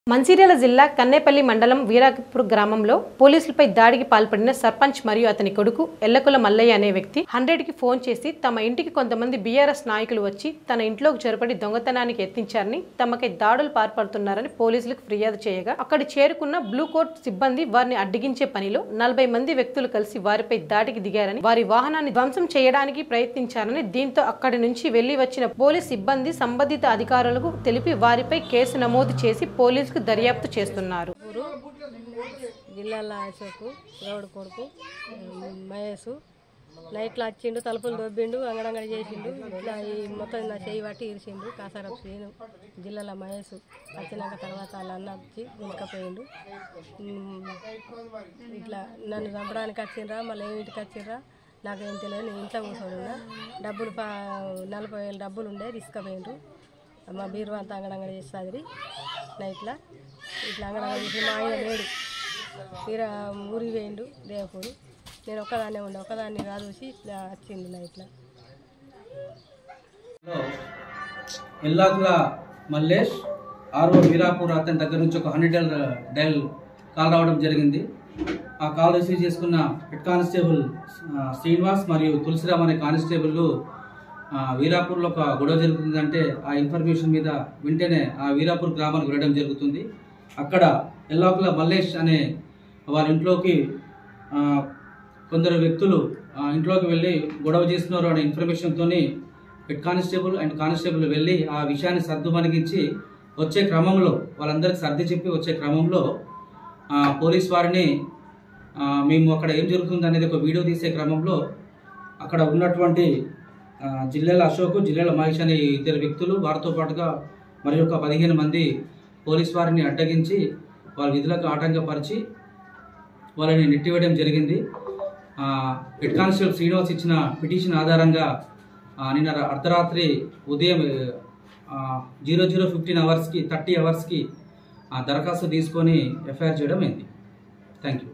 మంచిర్యాల జిల్లా కన్నేపల్లి మండలం వీరాపూర్ గ్రామంలో పోలీసులపై దాడికి పాల్పడిన సర్పంచ్ మరియు అతని కొడుకు ఎల్లకుల మల్లయ్య అనే వ్యక్తి హండ్రెడ్ కి ఫోన్ చేసి తమ ఇంటికి కొంతమంది బీఆర్ఎస్ నాయకులు వచ్చి తన ఇంట్లోకి చొరబడి దొంగతనానికి ఎత్తించారని తమకై దాడులు పాల్పడుతున్నారని పోలీసులకు ఫిర్యాదు చేయగా అక్కడ చేరుకున్న బ్లూ కోట్ సిబ్బంది వారిని అడ్డగించే పనిలో నలభై మంది వ్యక్తులు కలిసి వారిపై దాడికి దిగారని వారి వాహనాన్ని ధ్వంసం చేయడానికి ప్రయత్నించారని దీంతో అక్కడి నుంచి వెళ్లి వచ్చిన పోలీస్ సిబ్బంది సంబంధిత అధికారులకు తెలిపి వారిపై కేసు నమోదు చేసి పోలీసుకు దర్యాప్తు చేస్తున్నారు ఊరు జిల్లాల అశోకు గౌడ్ కొడుకు ఉమ్, మహేష్ నైట్లో వచ్చిండు తలుపులు దొబ్బిండు అంగడంగడి చేసిండు ఇట్లా ఈ మొత్తం నా చేయి పట్టి ఇరిసిండు కాసారపు శ్రీను జిల్లాల మహేష్ వచ్చినాక తర్వాత వాళ్ళ అన్న వచ్చి గుంజకపోయిండు ఉమ్, ఇట్లా నన్ను చంపడానికి వచ్చిండ్రా మళ్ళీ ఇంటికి వచ్చిండ్రా నాకేం తెలియదు నేను ఇంట్లో కూర్చొని ఉన్నా డబ్బులు పా నలభై వేలు డబ్బులు ఉండే తీసుకుపోయిండ్రు మా బీరువా అంతా అంగడంగడి చేసి చదివి నైట్లో ఇట్లా అంగడంగడి చేసి మా ఆయన లేడు తీరా ఊరికి పోయిండు దేవపూరు నేను ఒక్కదాన్నే ఉండే ఒక్కదాన్ని రాదు చూసి ఇట్లా వచ్చింది నైట్లో లో ఎల్లాకుల మల్లేష్ ఆర్ఓ వీరాపూర్ అతని దగ్గర నుంచి ఒక హండ్రెడ్ డైల్ డైల్ కాల్ రావడం జరిగింది ఆ కాల్ రిసీవ్ చేసుకున్న హెడ్ కానిస్టేబుల్ ఆ, శ్రీనివాస్ మరియు తులసిరామ్ అనే కానిస్టేబుల్ ఆ, వీరాపూర్లో ఒక గొడవ జరుగుతుందంటే ఆ ఇన్ఫర్మేషన్ మీద వెంటనే ఆ వీరాపూర్ గ్రామానికి వెళ్ళడం జరుగుతుంది అక్కడ ఎల్లాకుల మల్లేష్ అనే వారి ఇంట్లోకి ఆ, కొందరు వ్యక్తులు ఆ, ఇంట్లోకి వెళ్ళి గొడవ చేస్తున్నారు అనే ఇన్ఫర్మేషన్తోని హెడ్ కానిస్టేబుల్ అండ్ కానిస్టేబుల్ వెళ్ళి ఆ విషయాన్ని సర్దు మనిగించి వచ్చే క్రమంలో వాళ్ళందరికీ సర్ది చెప్పి వచ్చే క్రమంలో ఆ, పోలీస్ వారిని ఆ, మేము అక్కడ ఏం జరుగుతుంది అనేది ఒక వీడియో తీసే క్రమంలో అక్కడ ఉన్నటువంటి ఆ, జిల్లాల అశోక్ జిల్లాల మహేష్ అనే ఇద్దరు వ్యక్తులు వారితో పాటుగా మరి ఒక పదిహేను మంది పోలీస్ వారిని అడ్డగించి వాళ్ళ విధులకు ఆటంకపరిచి వాళ్ళని నెట్టివేయడం జరిగింది ఆ, హెడ్ కానిస్టేబుల్ శ్రీనివాస్ ఇచ్చిన పిటిషన్ ఆధారంగా ఆ, నిన్న రా- అర్ధరాత్రి ఉదయం జీరో జీరో ఫిఫ్టీన్ అవర్స్కి థర్టీ అవర్స్కి దరఖాస్తు తీసుకొని ఎఫ్ఐఆర్ చేయడం అయింది థ్యాంక్ యూ